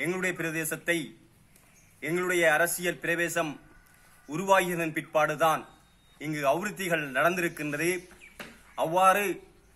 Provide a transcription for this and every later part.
எங்களுடைய பிரதேசத்தை எங்களுடைய அரசியல் பிரவேசம் உருவாகியதன் பிற்பாடுதான் இங்கு அபிவிருத்திகள் நடந்திருக்கின்றது அவ்வாறு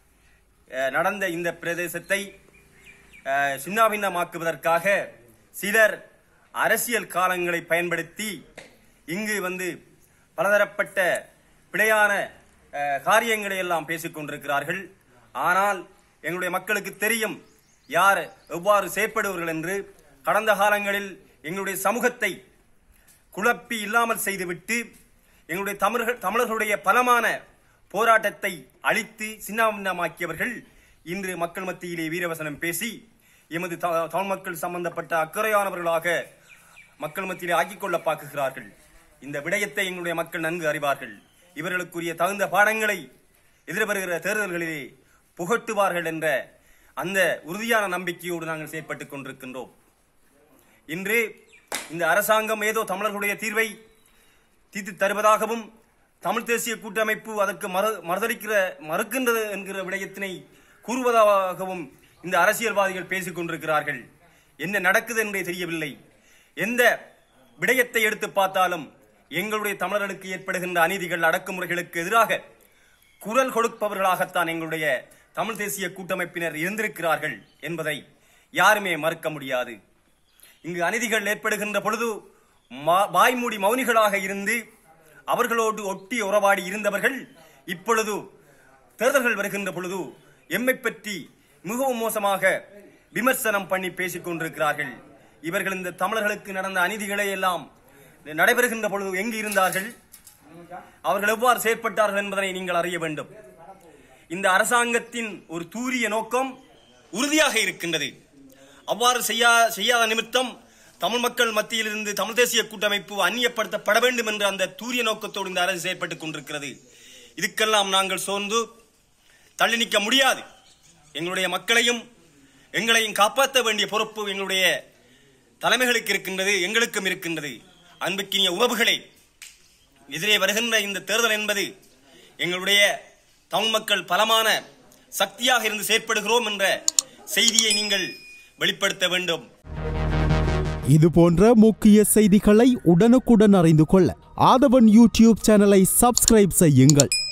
அஹ், நடந்த இந்த பிரதேசத்தை அஹ், சின்னாபின்னமாக்குவதற்காக சிலர் அரசியல் காலங்களை பயன்படுத்தி இங்கு வந்து பலதரப்பட்ட பிழையான அஹ், காரியங்களை எல்லாம் பேசிக் கொண்டிருக்கிறார்கள் ஆனால் எங்களுடைய மக்களுக்கு தெரியும் யார் எவ்வாறு செயற்படுவார்கள் என்று கடந்த காலங்களில் எங்களுடைய சமூகத்தை குழப்பி இல்லாமல் செய்துவிட்டு எங்களுடைய தமிழர்கள் தமிழர்களுடைய பலமான போராட்டத்தை அழித்து சின்னாபின்னமாக்கியவர்கள் இன்று மக்கள் மத்தியிலே வீரவசனம் பேசி எமது த- தமிழ் மக்கள் சம்பந்தப்பட்ட அக்கறையானவர்களாக மக்கள் மத்தியிலே ஆக்கிக் கொள்ள பார்க்குகிறார்கள் இந்த விடயத்தை எங்களுடைய மக்கள் நன்கு அறிவார்கள் இவர்களுக்குரிய தகுந்த பாடங்களை எதிர்வருகிற தேர்தல்களிலே புகட்டுவார்கள் என்ற அந்த உறுதியான நம்பிக்கையோடு நாங்கள் செயற்பட்டுக் கொண்டிருக்கின்றோம் இன்று இந்த அரசாங்கம் ஏதோ தமிழர்களுடைய தீர்வை தீர்த்து தருவதாகவும் தமிழ் தேசிய கூட்டமைப்பு அதற்கு மறு மறுதளிக்கிற மறுக்கின்றது என்கிற விடயத்தினை கூறுவதாகவும் இந்த அரசியல்வாதிகள் பேசிக் கொண்டிருக்கிறார்கள் என்ன நடக்குது என்றே தெரியவில்லை எந்த விடயத்தை எடுத்து பார்த்தாலும் எங்களுடைய தமிழர்களுக்கு ஏற்படுகின்ற அநீதிகள் அடக்குமுறைகளுக்கு எதிராக குரல் கொடுப்பவர்களாகத்தான் எங்களுடைய தமிழ் தேசிய கூட்டமைப்பினர் இருந்திருக்கிறார்கள் என்பதை யாருமே மறுக்க முடியாது இங்கு அநீதிகள் ஏற்படுகின்ற பொழுது மா- வாய்மூடி மௌனிகளாக இருந்து அவர்களோடு ஒட்டி உறவாடி இருந்தவர்கள் இப்பொழுது தேர்தல்கள் வருகின்ற பொழுது எம்மை பற்றி மிகவும் மோசமாக விமர்சனம் பண்ணி பேசிக் கொண்டிருக்கிறார்கள் இவர்கள் இந்த தமிழர்களுக்கு நடந்த அநீதிகளை எல்லாம் நடைபெறுகின்ற பொழுது எங்கு இருந்தார்கள் அவர்கள் எவ்வாறு செயற்பட்டார்கள் என்பதனை நீங்கள் அறிய வேண்டும் இந்த அரசாங்கத்தின் ஒரு தூரிய நோக்கம் உறுதியாக இருக்கின்றது அவ்வாறு செய்யா செய்யாத நிமித்தம் தமிழ் மக்கள் மத்தியிலிருந்து தமிழ் தேசிய கூட்டமைப்பு அந்நியப்படுத்தப்பட வேண்டும் என்ற அந்த தூரிய நோக்கத்தோடு இந்த அரசு செயற்பட்டுக் கொண்டிருக்கிறது இதுக்கெல்லாம் நாங்கள் சோர்ந்து தள்ளி நிற்க முடியாது எங்களுடைய மக்களையும் எங்களையும் காப்பாற்ற வேண்டிய பொறுப்பு எங்களுடைய தலைமைகளுக்கு இருக்கின்றது எங்களுக்கும் இருக்கின்றது அன்புக்கினிய உறவுகளே எதிரே வருகின்ற இந்த தேர்தல் என்பது எங்களுடைய தமிழ் மக்கள் பலமான சக்தியாக இருந்து செயற்படுகிறோம் என்ற செய்தியை நீங்கள் வெளிப்படுத்த வேண்டும் இது போன்ற முக்கிய செய்திகளை உடனுக்குடன் அறிந்து கொள்ள ஆதவன் யூடியூப் சேனலை சப்ஸ்கிரைப் செய்யுங்கள்